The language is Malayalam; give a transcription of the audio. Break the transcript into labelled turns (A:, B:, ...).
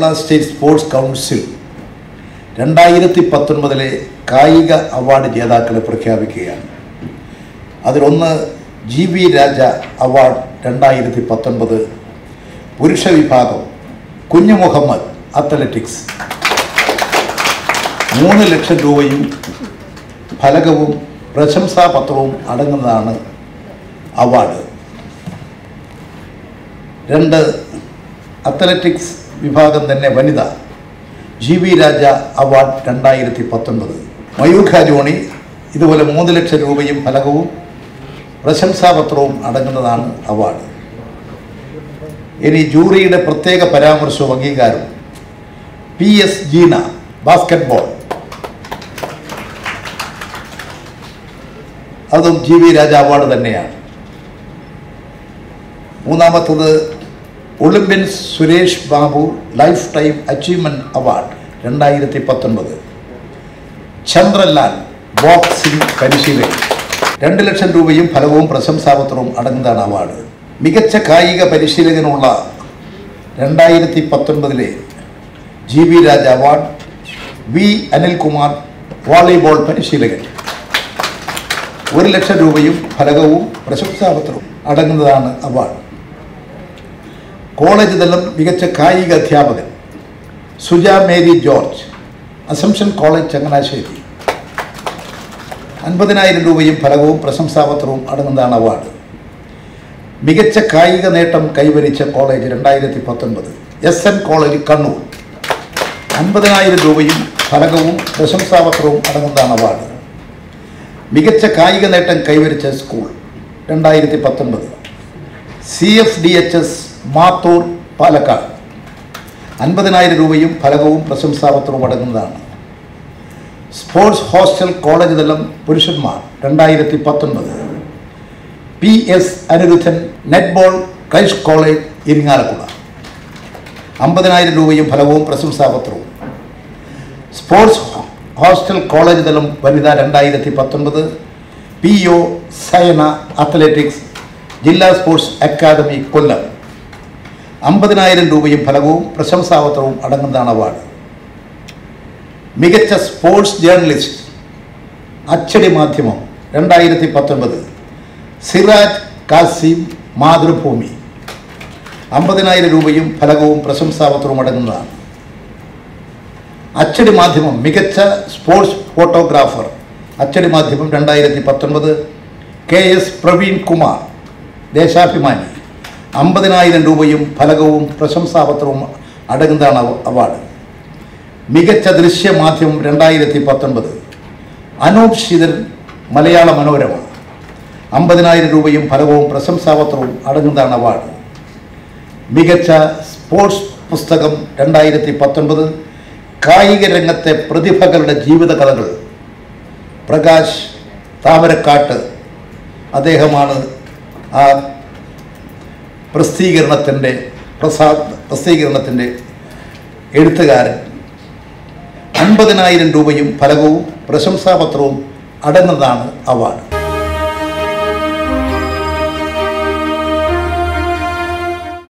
A: കേരള സ്റ്റേറ്റ് സ്പോർട്സ് കൗൺസിൽ രണ്ടായിരത്തി പത്തൊൻപതിലെ കായിക അവാർഡ് ജേതാക്കളെ പ്രഖ്യാപിക്കുകയാണ് അതിലൊന്ന് ജി വി രാജ അവാർഡ് രണ്ടായിരത്തി പത്തൊൻപത് പുരുഷ വിഭാഗം കുഞ്ഞു മുഹമ്മദ് അത്ലറ്റിക്സ് മൂന്ന് ലക്ഷം രൂപയും ഫലകവും പ്രശംസാപത്രവും അടങ്ങുന്നതാണ് അവാർഡ് രണ്ട് അത്ലറ്റിക്സ് വിഭാഗം തന്നെ വനിത ജി വി രാജ അവാർഡ് രണ്ടായിരത്തി പത്തൊൻപത് മയൂഖ ജോണി ഇതുപോലെ മൂന്ന് ലക്ഷം രൂപയും ഫലകവും പ്രശംസാപത്രവും അടങ്ങുന്നതാണ് അവാർഡ് ഇനി ജൂറിയുടെ പ്രത്യേക പരാമർശവും അംഗീകാരവും പി എസ് ജീന ബാസ്കറ്റ്ബോൾ അതും ജി വി രാജ അവാർഡ് തന്നെയാണ് മൂന്നാമത്തത് Olympian Suresh Babu lifetime achievement award രണ്ടായിരത്തി പത്തൊൻപത് ചന്ദ്രലാൽ ബോക്സിംഗ് പരിശീലകൻ രണ്ട് ലക്ഷം രൂപയും ഫലവും പ്രശംസാപത്രവും അടങ്ങുന്നതാണ് അവാർഡ് മികച്ച കായിക പരിശീലകനുള്ള രണ്ടായിരത്തി പത്തൊൻപതിലെ G V Raja award V Anilkumar volleyball പരിശീലകൻ ഒരു ലക്ഷം രൂപയും ഫലകവും പ്രശംസാപത്രവും അടങ്ങുന്നതാണ് അവാർഡ് കോളേജ് തലം മികച്ച കായിക അധ്യാപകൻ സുജ മേരി ജോർജ് അസംഷൻ കോളേജ് ചങ്ങനാശ്ശേരി അൻപതിനായിരം രൂപയും ഫലകവും പ്രശംസാപത്രവും അടങ്ങുന്നതാണ് അവാർഡ് മികച്ച കായിക നേട്ടം കൈവരിച്ച കോളേജ് രണ്ടായിരത്തി പത്തൊൻപത് എസ് എൻ കോളേജ് കണ്ണൂർ അൻപതിനായിരം രൂപയും ഫലകവും പ്രശംസാപത്രവും അടങ്ങുന്നതാണ് അവാർഡ് മികച്ച കായിക നേട്ടം കൈവരിച്ച സ്കൂൾ രണ്ടായിരത്തി പത്തൊൻപത് C F D H S Mathur Palakkad അൻപതിനായിരം രൂപയും ഫലകവും പ്രശംസാപത്രവും അടങ്ങുന്നതാണ് സ്പോർട്സ് ഹോസ്റ്റൽ കോളേജ് തലം പുരുഷന്മാർ രണ്ടായിരത്തി പത്തൊൻപത് P S Aniruddhan netball Christ college Irinjalakuda അമ്പതിനായിരം രൂപയും ഫലവും പ്രശംസാപത്രവും സ്പോർട്സ് ഹോസ്റ്റൽ കോളേജ് തലം വനിത രണ്ടായിരത്തി പത്തൊൻപത് പി ഒ സയന അത്ലറ്റിക്സ് ജില്ലാ സ്പോർട്സ് അക്കാദമി കൊല്ലം അമ്പതിനായിരം രൂപയും ഫലവും പ്രശംസാപത്രവും അടങ്ങുന്നതാണ് അവാർഡ് മികച്ച സ്പോർട്സ് ജേർണലിസ്റ്റ് അച്ചടി മാധ്യമം രണ്ടായിരത്തി പത്തൊൻപത് സിറാജ് കാസിം മാതൃഭൂമി അമ്പതിനായിരം രൂപയും ഫലകവും പ്രശംസാപത്രവും അടങ്ങുന്നതാണ് അച്ചടി മാധ്യമം മികച്ച സ്പോർട്സ് ഫോട്ടോഗ്രാഫർ അച്ചടി മാധ്യമം രണ്ടായിരത്തി പത്തൊൻപത് കെ എസ് പ്രവീൺ കുമാർ ദേശാഭിമാനി അമ്പതിനായിരം രൂപയും ഫലകവും പ്രശംസാപത്രവും അടങ്ങുന്നതാണ് അവ- അവാർഡ് മികച്ച ദൃശ്യമാധ്യമം രണ്ടായിരത്തി പത്തൊൻപത് അനൂപ് ശീതൻ മലയാള മനോരമ അമ്പതിനായിരം രൂപയും ഫലവും പ്രശംസാപത്രവും അടങ്ങുന്നതാണ് അവാർഡ് മികച്ച സ്പോർട്സ് പുസ്തകം രണ്ടായിരത്തി പത്തൊൻപത് കായിക രംഗത്തെ പ്രതിഭകളുടെ ജീവിത കഥകൾ പ്രകാശ് താമരക്കാട്ട് അദ്ദേഹമാണ് ആ പ്രസിദ്ധീകരണത്തിൻ്റെ പ്രസാ പ്രസിദ്ധീകരണത്തിൻ്റെ എഴുത്തുകാരൻ അൻപതിനായിരം രൂപയും ഫലകവും പ്രശംസാപത്രവും അടങ്ങുന്നതാണ് അവാർഡ്